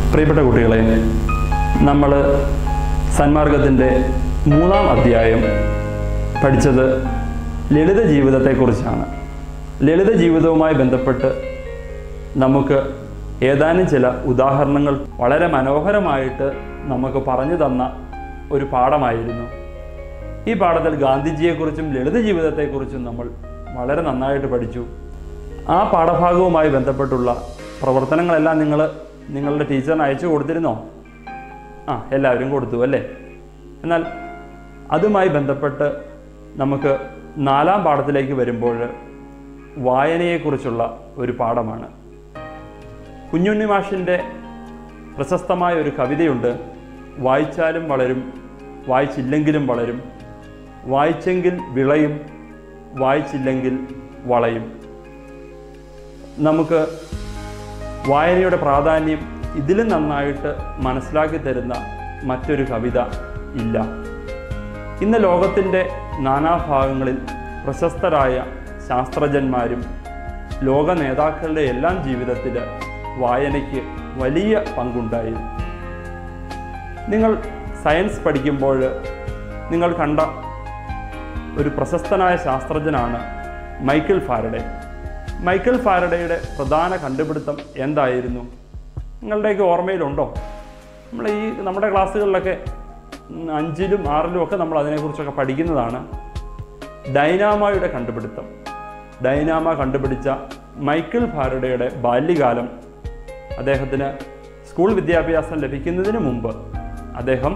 പ്രിയപ്പെട്ട കുട്ടികളെ നമ്മൾ സന്മാർഗത്തിൻ്റെ മൂന്നാം അധ്യായം പഠിച്ചത് ലളിത ജീവിതത്തെക്കുറിച്ചാണ് ലളിത ജീവിതവുമായി ബന്ധപ്പെട്ട് നമുക്ക് ഏതാനും ചില ഉദാഹരണങ്ങൾ വളരെ മനോഹരമായിട്ട് നമുക്ക് പറഞ്ഞു തന്ന ഒരു പാഠമായിരുന്നു ഈ പാഠത്തിൽ ഗാന്ധിജിയെക്കുറിച്ചും ലളിത ജീവിതത്തെക്കുറിച്ചും നമ്മൾ വളരെ നന്നായിട്ട് പഠിച്ചു ആ പാഠഭാഗവുമായി ബന്ധപ്പെട്ടുള്ള പ്രവർത്തനങ്ങളെല്ലാം നിങ്ങൾ നിങ്ങളുടെ ടീച്ചറിന് അയച്ചു കൊടുത്തിരുന്നോ ആ എല്ലാവരും കൊടുത്തു അല്ലേ എന്നാൽ അതുമായി ബന്ധപ്പെട്ട് നമുക്ക് നാലാം പാഠത്തിലേക്ക് വരുമ്പോൾ വായനയെക്കുറിച്ചുള്ള ഒരു പാഠമാണ് കുഞ്ഞുണ്ണി മാഷിൻ്റെ പ്രശസ്തമായ ഒരു കവിതയുണ്ട് വായിച്ചാലും വളരും വായിച്ചില്ലെങ്കിലും വളരും വായിച്ചെങ്കിൽ വിളയും വായിച്ചില്ലെങ്കിൽ വളയും നമുക്ക് വായനയുടെ പ്രാധാന്യം ഇതിലും നന്നായിട്ട് മനസ്സിലാക്കി തരുന്ന മറ്റൊരു കവിത ഇല്ല ഇന്ന് ലോകത്തിൻ്റെ നാനാഭാഗങ്ങളിൽ പ്രശസ്തരായ ശാസ്ത്രജ്ഞന്മാരും ലോക നേതാക്കളുടെ എല്ലാം ജീവിതത്തിൽ വായനയ്ക്ക് വലിയ പങ്കുണ്ടായി നിങ്ങൾ സയൻസ് പഠിക്കുമ്പോൾ നിങ്ങൾ കണ്ട ഒരു പ്രശസ്തനായ ശാസ്ത്രജ്ഞനാണ് മൈക്കിൾ ഫാരഡെ മൈക്കിൾ ഫാരഡയുടെ പ്രധാന കണ്ടുപിടുത്തം എന്തായിരുന്നു നിങ്ങളുടെയൊക്കെ ഓർമ്മയിലുണ്ടോ നമ്മൾ ഈ നമ്മുടെ ക്ലാസ്സുകളിലൊക്കെ ഉം, അഞ്ചിലും ആറിലും ഒക്കെ നമ്മൾ അതിനെക്കുറിച്ചൊക്കെ പഠിക്കുന്നതാണ് ഡൈനാമയുടെ കണ്ടുപിടുത്തം ഡൈനാമ കണ്ടുപിടിച്ച മൈക്കിൾ ഫാരഡയുടെ ബാല്യകാലം അദ്ദേഹത്തിന് സ്കൂൾ വിദ്യാഭ്യാസം ലഭിക്കുന്നതിന് മുമ്പ് അദ്ദേഹം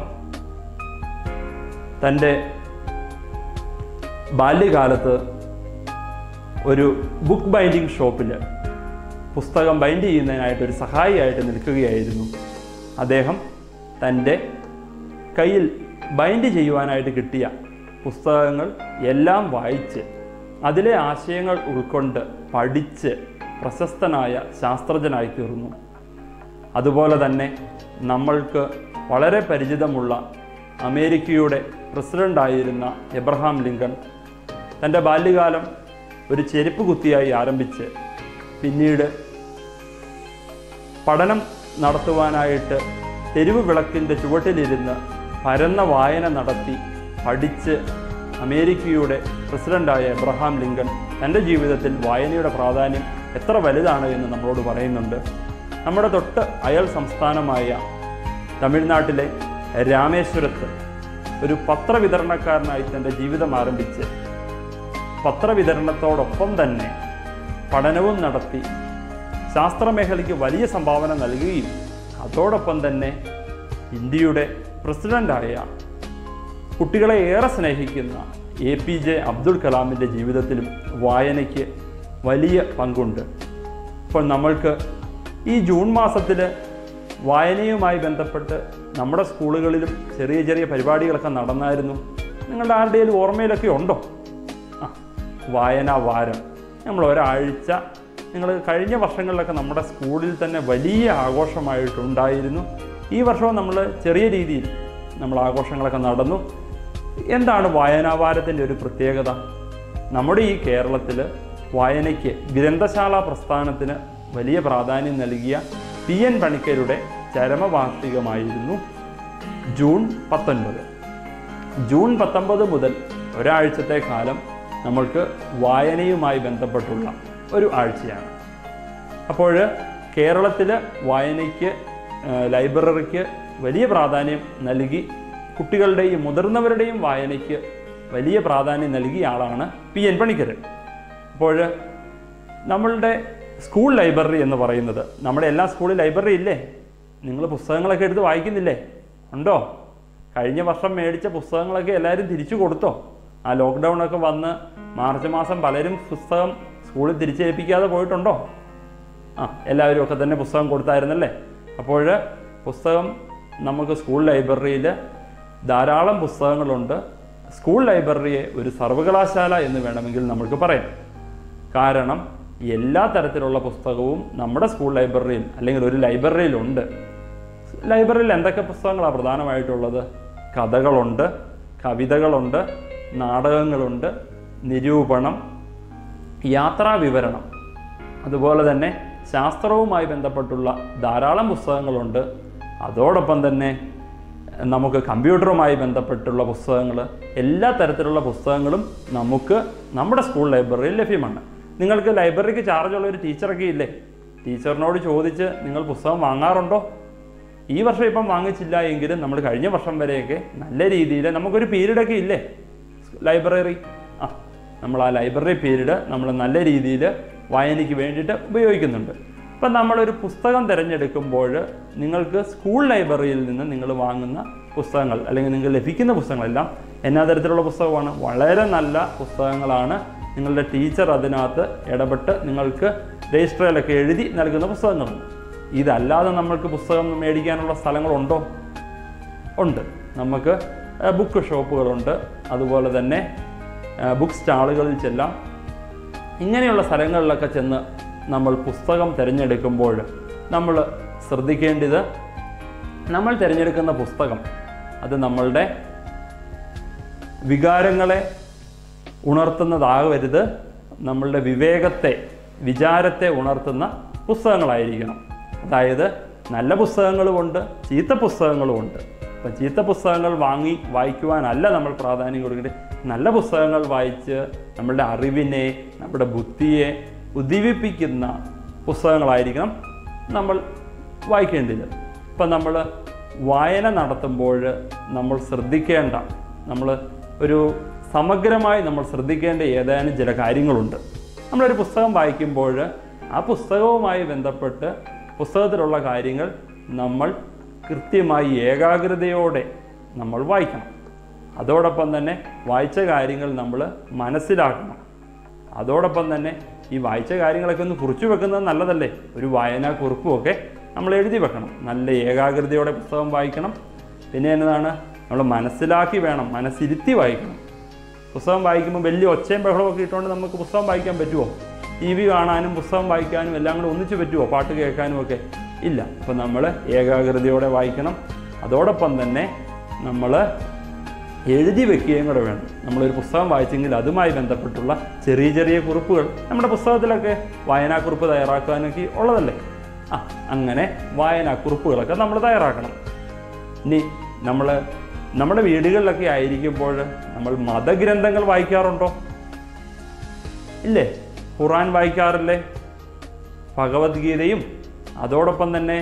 തൻ്റെ ബാല്യകാലത്ത് ഒരു ബുക്ക് ബൈൻഡിങ് ഷോപ്പിൽ പുസ്തകം ബൈൻഡ് ചെയ്യുന്നതിനായിട്ട് ഒരു സഹായിയായിട്ട് നിൽക്കുകയായിരുന്നു അദ്ദേഹം തൻ്റെ കയ്യിൽ ബൈൻഡ് ചെയ്യുവാനായിട്ട് കിട്ടിയ പുസ്തകങ്ങൾ എല്ലാം വായിച്ച് അതിലെ ആശയങ്ങൾ ഉൾക്കൊണ്ട് പഠിച്ച് പ്രശസ്തനായ ശാസ്ത്രജ്ഞനായി തീർന്നു അതുപോലെ തന്നെ നമ്മൾക്ക് വളരെ പരിചിതമുള്ള അമേരിക്കയുടെ പ്രസിഡൻ്റായിരുന്ന എബ്രഹാം ലിങ്കൺ തൻ്റെ ബാല്യകാലം ഒരു ചെരുപ്പ് കുത്തിയായി ആരംഭിച്ച് പിന്നീട് പഠനം നടത്തുവാനായിട്ട് തെരുവ് വിളക്കിൻ്റെ ചുവട്ടിലിരുന്ന് പരന്ന വായന നടത്തി പഠിച്ച് അമേരിക്കയുടെ പ്രസിഡൻ്റായ എബ്രഹാം ലിങ്കൺ തൻ്റെ ജീവിതത്തിൽ വായനയുടെ പ്രാധാന്യം എത്ര വലുതാണ് എന്ന് നമ്മളോട് പറയുന്നുണ്ട് നമ്മുടെ തൊട്ട് അയൽ സംസ്ഥാനമായ തമിഴ്നാട്ടിലെ രാമേശ്വരത്ത് ഒരു പത്രവിതരണക്കാരനായി തൻ്റെ ജീവിതം ആരംഭിച്ച് പത്രവിതരണത്തോടൊപ്പം തന്നെ പഠനവും നടത്തി ശാസ്ത്രമേഖലയ്ക്ക് വലിയ സംഭാവന നൽകുകയും അതോടൊപ്പം തന്നെ ഇന്ത്യയുടെ പ്രസിഡൻ്റായ കുട്ടികളെ ഏറെ സ്നേഹിക്കുന്ന എ പി ജെ അബ്ദുൽ കലാമിൻ്റെ ജീവിതത്തിലും വായനയ്ക്ക് വലിയ പങ്കുണ്ട് അപ്പോൾ നമ്മൾക്ക് ഈ ജൂൺ മാസത്തിൽ വായനയുമായി ബന്ധപ്പെട്ട് നമ്മുടെ സ്കൂളുകളിലും ചെറിയ ചെറിയ പരിപാടികളൊക്കെ നടന്നായിരുന്നു നിങ്ങളുടെ ആരുടെയും ഓർമ്മയിലൊക്കെ ഉണ്ടോ ആ വായനാ വാരം നമ്മൾ ഒരാഴ്ച നിങ്ങൾ കഴിഞ്ഞ വർഷങ്ങളിലൊക്കെ നമ്മുടെ സ്കൂളിൽ തന്നെ വലിയ ആഘോഷമായിട്ടുണ്ടായിരുന്നു ഈ വർഷവും നമ്മൾ ചെറിയ രീതിയിൽ നമ്മൾ ആഘോഷങ്ങളൊക്കെ നടന്നു എന്താണ് വായനാവാരത്തിൻ്റെ ഒരു പ്രത്യേകത നമ്മുടെ ഈ കേരളത്തിൽ വായനയ്ക്ക് ഗ്രന്ഥശാല പ്രസ്ഥാനത്തിന് വലിയ പ്രാധാന്യം നൽകിയ പി എൻ പണിക്കരുടെ ചരമവാർഷികമായിരുന്നു ജൂൺ പത്തൊൻപത് ജൂൺ പത്തൊമ്പത് മുതൽ ഒരാഴ്ചത്തെ കാലം നമ്മൾക്ക് വായനയുമായി ബന്ധപ്പെട്ടുള്ള ഒരു ആഴ്ചയാണ് അപ്പോൾ കേരളത്തിൽ വായനയ്ക്ക് ആ, ലൈബ്രറിക്ക് വലിയ പ്രാധാന്യം നൽകി കുട്ടികളുടെയും മുതിർന്നവരുടെയും വായനയ്ക്ക് വലിയ പ്രാധാന്യം നൽകിയ ആളാണ് പി എൻ പണിക്കർ അപ്പോൾ നമ്മളുടെ സ്കൂൾ ലൈബ്രറി എന്ന് പറയുന്നത് നമ്മുടെ എല്ലാ സ്കൂളിൽ ലൈബ്രറി ഇല്ലേ നിങ്ങൾ പുസ്തകങ്ങളൊക്കെ എടുത്ത് വായിക്കുന്നില്ലേ ഉണ്ടോ കഴിഞ്ഞ വർഷം മേടിച്ച പുസ്തകങ്ങളൊക്കെ എല്ലാവരും തിരിച്ചു കൊടുത്തോ ആ ലോക്ക്ഡൗൺ ഒക്കെ വന്ന് മാർച്ച് മാസം പലരും പുസ്തകം സ്കൂളിൽ തിരിച്ചേൽപ്പിക്കാതെ പോയിട്ടുണ്ടോ ആ എല്ലാവരും ഒക്കെ തന്നെ പുസ്തകം കൊടുത്തായിരുന്നല്ലേ അപ്പോൾ പുസ്തകം നമുക്ക് സ്കൂൾ ലൈബ്രറിയിൽ ധാരാളം പുസ്തകങ്ങളുണ്ട് സ്കൂൾ ലൈബ്രറിയെ ഒരു സർവകലാശാല എന്ന് വേണമെങ്കിൽ നമുക്ക് പറയാം കാരണം എല്ലാ തരത്തിലുള്ള പുസ്തകവും നമ്മുടെ സ്കൂൾ ലൈബ്രറിയിൽ അല്ലെങ്കിൽ ഒരു ലൈബ്രറിയിലുണ്ട് ലൈബ്രറിയിൽ എന്തൊക്കെ പുസ്തകങ്ങളാണ് പ്രധാനമായിട്ടുള്ളത് കഥകളുണ്ട് കവിതകളുണ്ട് നാടകങ്ങളുണ്ട് നിരൂപണം യാത്രാ വിവരണം അതുപോലെ തന്നെ ശാസ്ത്രവുമായി ബന്ധപ്പെട്ടുള്ള ധാരാളം പുസ്തകങ്ങളുണ്ട് അതോടൊപ്പം തന്നെ നമുക്ക് കമ്പ്യൂട്ടറുമായി ബന്ധപ്പെട്ടുള്ള പുസ്തകങ്ങൾ എല്ലാ തരത്തിലുള്ള പുസ്തകങ്ങളും നമുക്ക് നമ്മുടെ സ്കൂൾ ലൈബ്രറിയിൽ ലഭ്യമാണ് നിങ്ങൾക്ക് ലൈബ്രറിക്ക് ചാർജുള്ള ഒരു ടീച്ചറൊക്കെ ഇല്ലേ ടീച്ചറിനോട് ചോദിച്ച് നിങ്ങൾ പുസ്തകം വാങ്ങാറുണ്ടോ ഈ വർഷം ഇപ്പം വാങ്ങിച്ചില്ല എങ്കിലും നമ്മൾ കഴിഞ്ഞ വർഷം വരെയൊക്കെ നല്ല രീതിയിൽ നമുക്കൊരു പീരീഡൊക്കെ ഇല്ലേ ലൈബ്രറി ആ നമ്മൾ ആ ലൈബ്രറി പീരീഡ് നമ്മൾ നല്ല രീതിയിൽ വായനയ്ക്ക് വേണ്ടിയിട്ട് ഉപയോഗിക്കുന്നുണ്ട് ഇപ്പം നമ്മളൊരു പുസ്തകം തിരഞ്ഞെടുക്കുമ്പോൾ നിങ്ങൾക്ക് സ്കൂൾ ലൈബ്രറിയിൽ നിന്ന് നിങ്ങൾ വാങ്ങുന്ന പുസ്തകങ്ങൾ അല്ലെങ്കിൽ നിങ്ങൾക്ക് ലഭിക്കുന്ന പുസ്തകങ്ങളെല്ലാം എന്നാ തരത്തിലുള്ള പുസ്തകമാണ് വളരെ നല്ല പുസ്തകങ്ങളാണ് നിങ്ങളുടെ ടീച്ചർ അതിനകത്ത് ഇടപെട്ട് നിങ്ങൾക്ക് രജിസ്റ്ററിലൊക്കെ എഴുതി നൽകുന്ന പുസ്തകങ്ങളുണ്ട് ഇതല്ലാതെ നമ്മൾക്ക് പുസ്തകം മേടിക്കാനുള്ള സ്ഥലങ്ങളുണ്ടോ ഉണ്ട് നമുക്ക് ഏഹ്, ബുക്ക് ഷോപ്പുകളുണ്ട് അതുപോലെ തന്നെ ഏഹ്, ബുക്ക് സ്റ്റാളുകളിൽ ചെല്ലാം ഇങ്ങനെയുള്ള സ്ഥലങ്ങളിലൊക്കെ ചെന്ന് നമ്മൾ പുസ്തകം തിരഞ്ഞെടുക്കുമ്പോൾ നമ്മൾ ശ്രദ്ധിക്കേണ്ടത് നമ്മൾ തിരഞ്ഞെടുക്കുന്ന പുസ്തകം അത് നമ്മളുടെ വികാരങ്ങളെ ഉണർത്തുന്നതാകരുത് നമ്മളുടെ വിവേകത്തെ വിചാരത്തെ ഉണർത്തുന്ന പുസ്തകങ്ങളായിരിക്കണം അതായത് നല്ല പുസ്തകങ്ങളുമുണ്ട് ചീത്ത പുസ്തകങ്ങളുമുണ്ട് അപ്പം ചീത്ത പുസ്തകങ്ങൾ വാങ്ങി വായിക്കുവാനല്ല നമ്മൾ പ്രാധാന്യം കൊടുക്കേണ്ടത് നല്ല പുസ്തകങ്ങൾ വായിച്ച് നമ്മളുടെ അറിവിനെ നമ്മുടെ ബുദ്ധിയെ ഉദ്ദീപിപ്പിക്കുന്ന പുസ്തകങ്ങളായിരിക്കണം നമ്മൾ വായിക്കേണ്ടത് ഇപ്പം നമ്മൾ വായന നടത്തുമ്പോൾ നമ്മൾ ശ്രദ്ധിക്കേണ്ട നമ്മൾ ഒരു സമഗ്രമായി നമ്മൾ ശ്രദ്ധിക്കേണ്ട ഏതാനും ചില കാര്യങ്ങളുണ്ട് നമ്മളൊരു പുസ്തകം വായിക്കുമ്പോൾ ആ പുസ്തകവുമായി ബന്ധപ്പെട്ട് പുസ്തകത്തിലുള്ള കാര്യങ്ങൾ നമ്മൾ കൃത്യമായി ഏകാഗ്രതയോടെ നമ്മൾ വായിക്കണം അതോടൊപ്പം തന്നെ വായിച്ച കാര്യങ്ങൾ നമ്മൾ മനസ്സിലാക്കണം അതോടൊപ്പം തന്നെ ഈ വായിച്ച കാര്യങ്ങളൊക്കെ ഒന്ന് കുറിച്ചു വെക്കുന്നത് നല്ലതല്ലേ ഒരു വായനാ കുറിപ്പുമൊക്കെ നമ്മൾ എഴുതി വെക്കണം നല്ല ഏകാഗ്രതയോടെ പുസ്തകം വായിക്കണം പിന്നെ എന്നതാണ് നമ്മൾ മനസ്സിലാക്കി വേണം മനസ്സിരുത്തി വായിക്കണം പുസ്തകം വായിക്കുമ്പോൾ വലിയ ഒച്ചയും ബഹളമൊക്കെ ഇട്ടുകൊണ്ട് നമുക്ക് പുസ്തകം വായിക്കാൻ പറ്റുമോ ടി വി കാണാനും പുസ്തകം വായിക്കാനും എല്ലാം കൂടെ ഒന്നിച്ച് പറ്റുമോ പാട്ട് കേൾക്കാനും ഒക്കെ ഇല്ല അപ്പോൾ നമ്മൾ ഏകാഗ്രതയോടെ വായിക്കണം അതോടൊപ്പം തന്നെ നമ്മൾ എഴുതി വെക്കുകയും കൂടെ വേണം നമ്മളൊരു പുസ്തകം വായിച്ചെങ്കിൽ അതുമായി ബന്ധപ്പെട്ടുള്ള ചെറിയ ചെറിയ കുറിപ്പുകൾ നമ്മുടെ പുസ്തകത്തിലൊക്കെ വായനാക്കുറിപ്പ് തയ്യാറാക്കാനൊക്കെ ഉള്ളതല്ലേ ആ അങ്ങനെ വായനാക്കുറിപ്പുകളൊക്കെ നമ്മൾ തയ്യാറാക്കണം ഇനി നമ്മൾ നമ്മുടെ വീടുകളിലൊക്കെ ആയിരിക്കുമ്പോൾ നമ്മൾ മതഗ്രന്ഥങ്ങൾ വായിക്കാറുണ്ടോ ഇല്ലേ ഖുറാൻ വായിക്കാറില്ലേ ഭഗവത്ഗീതയും അതോടൊപ്പം തന്നെ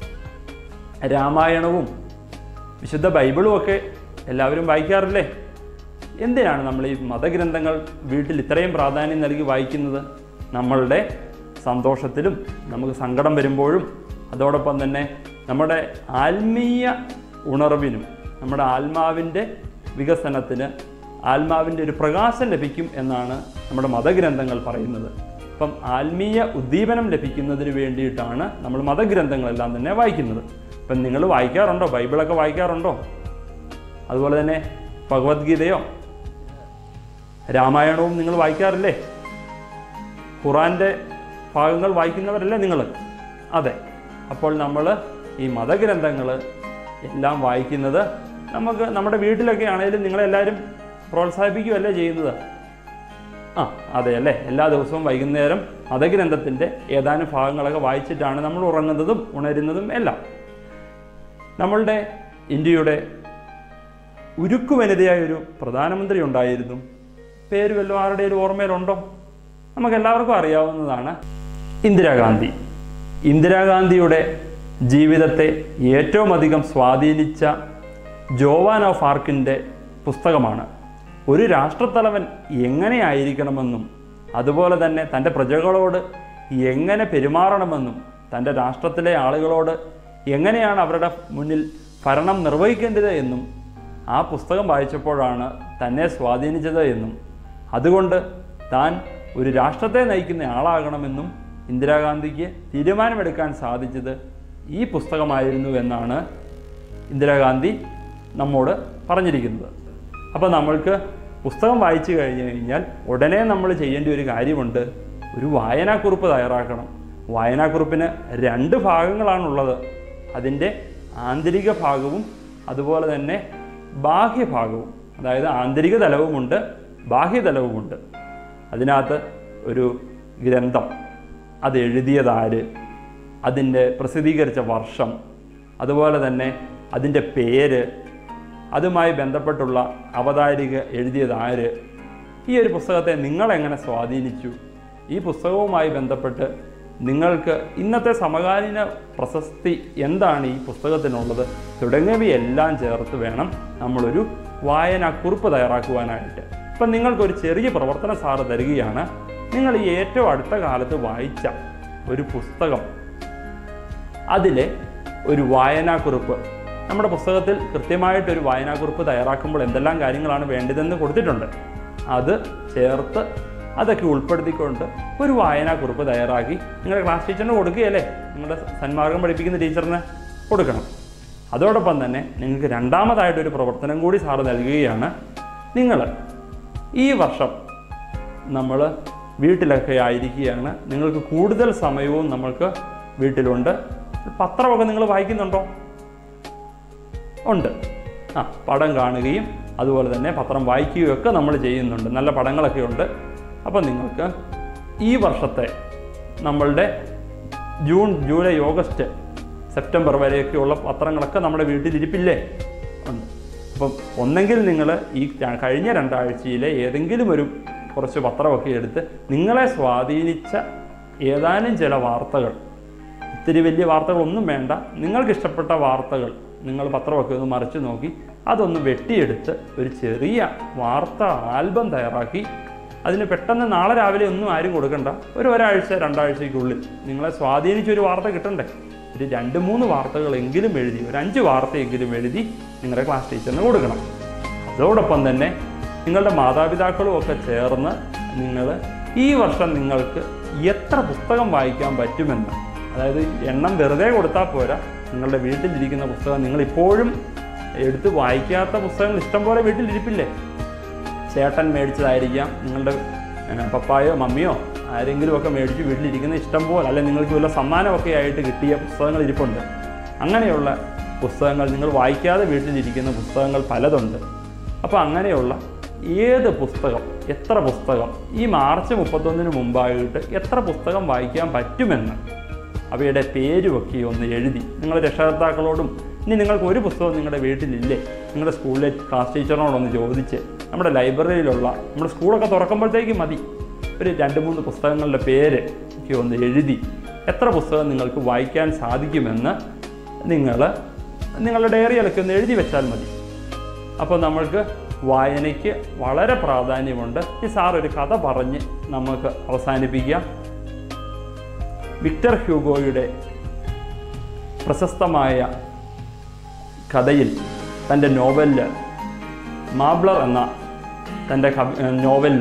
രാമായണവും വിശുദ്ധ ബൈബിളും ഒക്കെ എല്ലാവരും വായിക്കാറില്ലേ എന്തിനാണ് നമ്മൾ ഈ മതഗ്രന്ഥങ്ങൾ വീട്ടിൽ ഇത്രയും പ്രാധാന്യം നൽകി വായിക്കുന്നത് നമ്മളുടെ സന്തോഷത്തിലും നമുക്ക് സങ്കടം വരുമ്പോഴും അതോടൊപ്പം തന്നെ നമ്മുടെ ആത്മീയ ഉണർവിനും നമ്മുടെ ആത്മാവിൻ്റെ വികസനത്തിന് ആത്മാവിൻ്റെ ഒരു പ്രകാശം ലഭിക്കും എന്നാണ് നമ്മുടെ മതഗ്രന്ഥങ്ങൾ പറയുന്നത് അപ്പം ആത്മീയ ഉദ്ദീപനം ലഭിക്കുന്നതിന് വേണ്ടിയിട്ടാണ് നമ്മൾ മതഗ്രന്ഥങ്ങളെല്ലാം തന്നെ വായിക്കുന്നത് അപ്പം നിങ്ങൾ വായിക്കാറുണ്ടോ ബൈബിളൊക്കെ വായിക്കാറുണ്ടോ അതുപോലെ തന്നെ ഭഗവത്ഗീതയോ രാമായണവും നിങ്ങൾ വായിക്കാറില്ലേ ഖുറാൻ്റെ ഭാഗങ്ങൾ വായിക്കുന്നവരല്ലേ നിങ്ങൾ അതെ അപ്പോൾ നമ്മൾ ഈ മതഗ്രന്ഥങ്ങൾ എല്ലാം വായിക്കുന്നത് നമുക്ക് നമ്മുടെ വീട്ടിലൊക്കെ ആണെങ്കിലും നിങ്ങളെല്ലാവരും പ്രോത്സാഹിപ്പിക്കുകയല്ലേ ചെയ്യുന്നത് ആ അതെ അല്ലേ എല്ലാ ദിവസവും വൈകുന്നേരം മതഗ്രന്ഥത്തിൻ്റെ ഏതാനും ഭാഗങ്ങളൊക്കെ വായിച്ചിട്ടാണ് നമ്മൾ ഉറങ്ങുന്നതും ഉണരുന്നതും എല്ലാം നമ്മളുടെ ഇന്ത്യയുടെ ഉരുക്കു വനിതയായ ഒരു പ്രധാനമന്ത്രി ഉണ്ടായിരുന്നു പേര് വല്ലതും ആരുടെയും ഓർമ്മയിലുണ്ടോ നമുക്ക് എല്ലാവർക്കും അറിയാവുന്നതാണ് ഇന്ദിരാഗാന്ധി ഇന്ദിരാഗാന്ധിയുടെ ജീവിതത്തെ ഏറ്റവും അധികം സ്വാധീനിച്ച ജോവാൻ ഓഫ് ആർക്കിൻ്റെ പുസ്തകമാണ് ഒരു രാഷ്ട്രത്തലവൻ എങ്ങനെയായിരിക്കണമെന്നും അതുപോലെ തന്നെ തൻ്റെ പ്രജകളോട് എങ്ങനെ പെരുമാറണമെന്നും തൻ്റെ രാഷ്ട്രത്തിലെ ആളുകളോട് എങ്ങനെയാണ് അവരുടെ മുന്നിൽ ഭരണം നിർവഹിക്കേണ്ടത് എന്നും ആ പുസ്തകം വായിച്ചപ്പോഴാണ് തന്നെ സ്വാധീനിച്ചത് എന്നും അതുകൊണ്ട് താൻ ഒരു രാഷ്ട്രത്തെ നയിക്കുന്ന ആളാകണമെന്നും ഇന്ദിരാഗാന്ധിക്ക് തീരുമാനമെടുക്കാൻ സാധിച്ചത് ഈ പുസ്തകമായിരുന്നു എന്നാണ് ഇന്ദിരാഗാന്ധി നമ്മോട് പറഞ്ഞിരിക്കുന്നത് അപ്പോൾ നമ്മൾക്ക് പുസ്തകം വായിച്ചു കഴിഞ്ഞു കഴിഞ്ഞാൽ ഉടനെ നമ്മൾ ചെയ്യേണ്ട ഒരു കാര്യമുണ്ട് ഒരു വായനാക്കുറിപ്പ് തയ്യാറാക്കണം വായനാക്കുറിപ്പിന് രണ്ട് ഭാഗങ്ങളാണുള്ളത് അതിൻ്റെ ആന്തരിക ഭാഗവും അതുപോലെ തന്നെ ബാഹ്യഭാഗവും അതായത് ആന്തരിക തലവുമുണ്ട് ബാഹ്യതലവുമുണ്ട് അതിനകത്ത് ഒരു ഗ്രന്ഥം അത് എഴുതിയതാര് അതിൻ്റെ പ്രസിദ്ധീകരിച്ച വർഷം അതുപോലെ തന്നെ അതിൻ്റെ പേര് അതുമായി ബന്ധപ്പെട്ടുള്ള അവതാരിക എഴുതിയതാര് ഈ ഒരു പുസ്തകത്തെ നിങ്ങളെങ്ങനെ സ്വാധീനിച്ചു ഈ പുസ്തകവുമായി ബന്ധപ്പെട്ട് നിങ്ങൾക്ക് ഇന്നത്തെ സമകാലീന പ്രശസ്തി എന്താണ് ഈ പുസ്തകത്തിനുള്ളത് തുടങ്ങിയവയെല്ലാം ചേർത്ത് വേണം നമ്മളൊരു വായനാക്കുറിപ്പ് തയ്യാറാക്കുവാനായിട്ട് ഇപ്പം നിങ്ങൾക്കൊരു ചെറിയ പ്രവർത്തന സാറ് തരികയാണ് നിങ്ങൾ ഈ ഏറ്റവും അടുത്ത കാലത്ത് വായിച്ച ഒരു പുസ്തകം അതിലെ ഒരു വായനാക്കുറിപ്പ് നമ്മുടെ പുസ്തകത്തിൽ കൃത്യമായിട്ടൊരു വായനാക്കുറിപ്പ് തയ്യാറാക്കുമ്പോൾ എന്തെല്ലാം കാര്യങ്ങളാണ് വേണ്ടതെന്ന് കൊടുത്തിട്ടുണ്ട് അത് ചേർത്ത് അതൊക്കെ ഉൾപ്പെടുത്തിക്കൊണ്ട് ഒരു വായനാക്കുറിപ്പ് തയ്യാറാക്കി നിങ്ങളുടെ ക്ലാസ് ടീച്ചറിന് കൊടുക്കുകയല്ലേ നിങ്ങളുടെ സന്മാർഗം പഠിപ്പിക്കുന്ന ടീച്ചറിന് കൊടുക്കണം അതോടൊപ്പം തന്നെ നിങ്ങൾക്ക് രണ്ടാമതായിട്ടൊരു പ്രവർത്തനം കൂടി സാറ് നൽകുകയാണ് നിങ്ങൾ ഈ വർഷം നമ്മൾ വീട്ടിലൊക്കെ ആയിരിക്കുകയാണ് നിങ്ങൾക്ക് കൂടുതൽ സമയവും നമ്മൾക്ക് വീട്ടിലുണ്ട് പത്രമൊക്കെ നിങ്ങൾ വായിക്കുന്നുണ്ടോ ഉണ്ട് ആ പടം കാണുകയും അതുപോലെ തന്നെ പത്രം വായിക്കുകയും ഒക്കെ നമ്മൾ ചെയ്യുന്നുണ്ട് നല്ല പടങ്ങളൊക്കെ ഉണ്ട് അപ്പോൾ നിങ്ങൾക്ക് ഈ വർഷത്തെ നമ്മളുടെ ജൂൺ ജൂലൈ ഓഗസ്റ്റ് സെപ്റ്റംബർ വരെയൊക്കെയുള്ള പത്രങ്ങളൊക്കെ നമ്മുടെ വീട്ടിലിരിപ്പില്ലേ ഉണ്ട് അപ്പം ഒന്നെങ്കിൽ നിങ്ങൾ ഈ ര- കഴിഞ്ഞ രണ്ടാഴ്ചയിലെ ഏതെങ്കിലും ഒരു കുറച്ച് പത്രമൊക്കെ എടുത്ത് നിങ്ങളെ സ്വാധീനിച്ച ഏതാനും ചില വാർത്തകൾ ഇത്തിരി വലിയ വാർത്തകളൊന്നും വേണ്ട നിങ്ങൾക്ക് ഇഷ്ടപ്പെട്ട വാർത്തകൾ നിങ്ങൾ പത്രമൊക്കെ ഒന്ന് മറിച്ച് നോക്കി അതൊന്ന് വെട്ടിയെടുത്ത് ഒരു ചെറിയ വാർത്ത ആൽബം തയ്യാറാക്കി അതിന് പെട്ടെന്ന് നാളെ രാവിലെ ഒന്നും ആരും കൊടുക്കണ്ട ഒരു ഒരാഴ്ച രണ്ടാഴ്ചയ്ക്കുള്ളിൽ നിങ്ങളെ സ്വാധീനിച്ച ഒരു വാർത്ത കിട്ടണ്ടേ ഒരു രണ്ട് മൂന്ന് വാർത്തകളെങ്കിലും എഴുതി ഒരു അഞ്ച് വാർത്തയെങ്കിലും എഴുതി നിങ്ങളുടെ ക്ലാസ് ടീച്ചറിന് കൊടുക്കണം അതോടൊപ്പം തന്നെ നിങ്ങളുടെ മാതാപിതാക്കളും ഒക്കെ ചേർന്ന് നിങ്ങൾ ഈ വർഷം നിങ്ങൾക്ക് എത്ര പുസ്തകം വായിക്കാൻ പറ്റുമെന്ന് അതായത് എണ്ണം വെറുതെ കൊടുത്താൽ പോരാ നിങ്ങളുടെ വീട്ടിലിരിക്കുന്ന പുസ്തകം നിങ്ങൾ ഇപ്പോഴും എടുത്ത് വായിക്കാത്ത പുസ്തകങ്ങൾ ഇഷ്ടം പോലെ വീട്ടിലിരിപ്പില്ലേ ചേട്ടൻ മേടിച്ചതായിരിക്കാം നിങ്ങളുടെ ഏഹ്, പപ്പായോ മമ്മിയോ ആരെങ്കിലും ഒക്കെ മേടിച്ച് വീട്ടിലിരിക്കുന്ന ഇഷ്ടം പോലെ അല്ലെ നിങ്ങൾക്ക് വല്ല സമ്മാനമൊക്കെ ആയിട്ട് കിട്ടിയ പുസ്തകങ്ങൾ ഇരിപ്പുണ്ട് അങ്ങനെയുള്ള പുസ്തകങ്ങൾ നിങ്ങൾ വായിക്കാതെ വീട്ടിലിരിക്കുന്ന പുസ്തകങ്ങൾ പലതുണ്ട് അപ്പോൾ അങ്ങനെയുള്ള ഏത് പുസ്തകം എത്ര പുസ്തകം ഈ മാർച്ച് മുപ്പത്തൊന്നിന് മുമ്പായിട്ട് എത്ര പുസ്തകം വായിക്കാൻ പറ്റുമെന്ന് അവയുടെ പേരുമൊക്കെ ഒന്ന് എഴുതി നിങ്ങൾ രക്ഷകർത്താക്കളോടും ഇനി നിങ്ങൾക്ക് ഒരു പുസ്തകം നിങ്ങളുടെ വീട്ടിലില്ലേ നിങ്ങളുടെ സ്കൂളിലെ ക്ലാസ് ടീച്ചറിനോടൊന്ന് ചോദിച്ച് നമ്മുടെ ലൈബ്രറിയിലുള്ള നമ്മുടെ സ്കൂളൊക്കെ തുറക്കുമ്പോഴത്തേക്ക് മതി ഒരു രണ്ട് മൂന്ന് പുസ്തകങ്ങളുടെ പേര് ഒക്കെ ഒന്ന് എഴുതി എത്ര പുസ്തകം നിങ്ങൾക്ക് വായിക്കാൻ സാധിക്കുമെന്ന് നിങ്ങൾ നിങ്ങളുടെ ഡയറിയിലൊക്കെ ഒന്ന് എഴുതി വെച്ചാൽ മതി അപ്പോൾ നമ്മൾക്ക് വായനയ്ക്ക് വളരെ പ്രാധാന്യമുണ്ട് ഈ സാർ ഒരു കഥ പറഞ്ഞ് നമുക്ക് അവസാനിപ്പിക്കാം വിക്ടർ ഹ്യൂഗോയുടെ പ്രശസ്തമായ കഥയിൽ തൻ്റെ നോവലിൽ മാബ്ലർ എന്ന തൻ്റെ കവി നോവലിൽ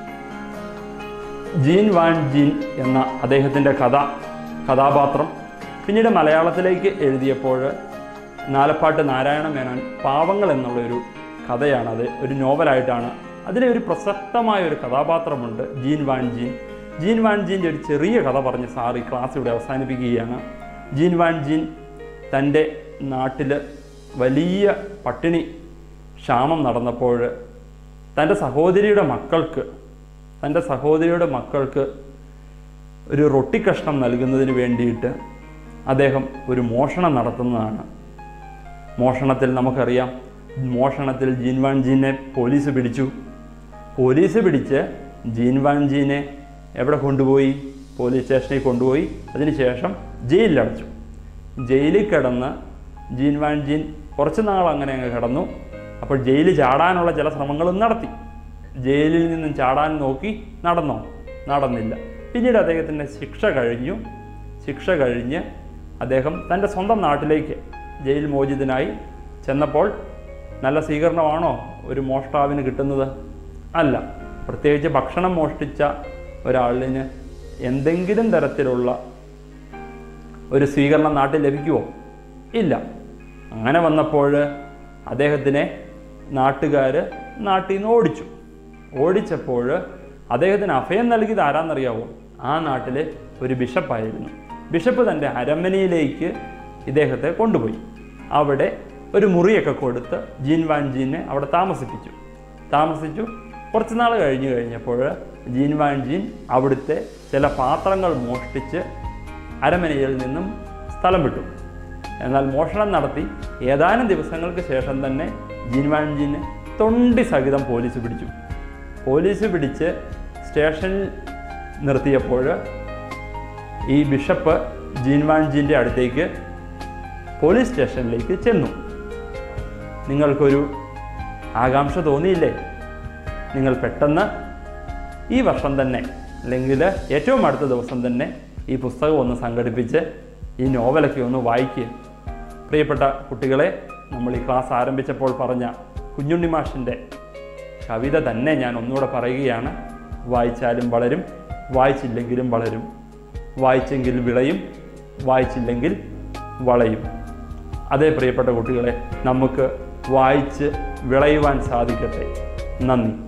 ജീൻ വാൻ ജീൻ എന്ന അദ്ദേഹത്തിൻ്റെ കഥ കഥാപാത്രം പിന്നീട് മലയാളത്തിലേക്ക് എഴുതിയപ്പോൾ നാലപ്പാട്ട് നാരായണ മേനോൻ പാവങ്ങൾ എന്നുള്ളൊരു കഥയാണത് ഒരു നോവലായിട്ടാണ് അതിലെ ഒരു പ്രസക്തമായ ഒരു കഥാപാത്രമുണ്ട് ജീൻ വാൻ ജീൻ ജീൻ വാൻ ജീൻ്റെ ഒരു ചെറിയ കഥ പറഞ്ഞ് സാർ ഈ ക്ലാസ് ഇവിടെ അവസാനിപ്പിക്കുകയാണ് ജീൻ വാൻ ജീൻ തൻ്റെ നാട്ടിൽ വലിയ പട്ടിണി ക്ഷാമം നടന്നപ്പോൾ തൻ്റെ സഹോദരിയുടെ മക്കൾക്ക് തൻ്റെ സഹോദരിയുടെ മക്കൾക്ക് ഒരു റൊട്ടി കഷ്ണം നൽകുന്നതിന് വേണ്ടിയിട്ട് അദ്ദേഹം ഒരു മോഷണം നടത്തുന്നതാണ് മോഷണത്തിൽ നമുക്കറിയാം മോഷണത്തിൽ ജീൻവാൻ ജീനെ പോലീസ് പിടിച്ചു പോലീസ് പിടിച്ച് ജീൻവാൻ ജീനെ എവിടെ കൊണ്ടുപോയി പോലീസ് സ്റ്റേഷനിൽ കൊണ്ടുപോയി അതിനുശേഷം ജയിലിലടച്ചു ജയിലിൽ കിടന്ന് ജീൻവാൻ ജീൻ കുറച്ച് നാൾ അങ്ങനെ അങ്ങ് കിടന്നു അപ്പോൾ ജയിലിൽ ചാടാനുള്ള ചില ശ്രമങ്ങളും നടത്തി ജയിലിൽ നിന്നും ചാടാൻ നോക്കി നടന്നോ നടന്നില്ല പിന്നീട് അദ്ദേഹത്തിൻ്റെ ശിക്ഷ കഴിഞ്ഞു ശിക്ഷ കഴിഞ്ഞ് അദ്ദേഹം തൻ്റെ സ്വന്തം നാട്ടിലേക്ക് ജയിൽ മോചിതനായി ചെന്നപ്പോൾ നല്ല സ്വീകരണമാണോ ഒരു മോഷ്ടാവിന് കിട്ടുന്നത് അല്ല പ്രത്യേകിച്ച് ഭക്ഷണം മോഷ്ടിച്ച ഒരാളിന് എന്തെങ്കിലും തരത്തിലുള്ള ഒരു സ്വീകരണം നാട്ടിൽ ലഭിക്കുമോ ഇല്ല അങ്ങനെ വന്നപ്പോൾ അദ്ദേഹത്തിനെ നാട്ടുകാർ നാട്ടിൽ നിന്ന് ഓടിച്ചു ഓടിച്ചപ്പോൾ അദ്ദേഹത്തിന് അഭയം നൽകിയത് ആരാന്നറിയാവോ ആ നാട്ടിലെ ഒരു ബിഷപ്പായിരുന്നു ബിഷപ്പ് തൻ്റെ അരമനയിലേക്ക് ഇദ്ദേഹത്തെ കൊണ്ടുപോയി അവിടെ ഒരു മുറിയൊക്കെ കൊടുത്ത് ജീൻ വാൻ ജീനെ അവിടെ താമസിപ്പിച്ചു താമസിച്ചു കുറച്ച് നാൾ കഴിഞ്ഞ് കഴിഞ്ഞപ്പോൾ ജീൻ വാൻ ജീൻ അവിടുത്തെ ചില പാത്രങ്ങൾ മോഷ്ടിച്ച് അരമനയിൽ നിന്നും സ്ഥലം വിട്ടു എന്നാൽ മോഷണം നടത്തി ഏതാനും ദിവസങ്ങൾക്ക് ശേഷം തന്നെ ജീൻവാൻജിനെ തൊണ്ടി സഹിതം പോലീസ് പിടിച്ചു പോലീസ് പിടിച്ച് സ്റ്റേഷനിൽ നിർത്തിയപ്പോൾ ഈ ബിഷപ്പ് ജീൻവാൻജിൻ്റെ അടുത്തേക്ക് പോലീസ് സ്റ്റേഷനിലേക്ക് ചെന്നു നിങ്ങൾക്കൊരു ആകാംക്ഷ തോന്നിയില്ലേ നിങ്ങൾ പെട്ടെന്ന് ഈ വർഷം തന്നെ അല്ലെങ്കിൽ ഏറ്റവും അടുത്ത ദിവസം തന്നെ ഈ പുസ്തകം ഒന്ന് സംഘടിപ്പിച്ച് ഈ നോവലൊക്കെ ഒന്ന് വായിക്കുക പ്രിയപ്പെട്ട കുട്ടികളെ നമ്മൾ ഈ ക്ലാസ് ആരംഭിച്ചപ്പോൾ പറഞ്ഞ കുഞ്ഞുണ്ണി മാഷിൻ്റെ കവിത തന്നെ ഞാൻ ഒന്നുകൂടെ പറയുകയാണ് വായിച്ചാലും വളരും വായിച്ചില്ലെങ്കിലും വളരും വായിച്ചെങ്കിൽ വിളയും വായിച്ചില്ലെങ്കിൽ വളയും അതേ പ്രിയപ്പെട്ട കുട്ടികളെ നമുക്ക് വായിച്ച് വിളയുവാൻ സാധിക്കട്ടെ നന്ദി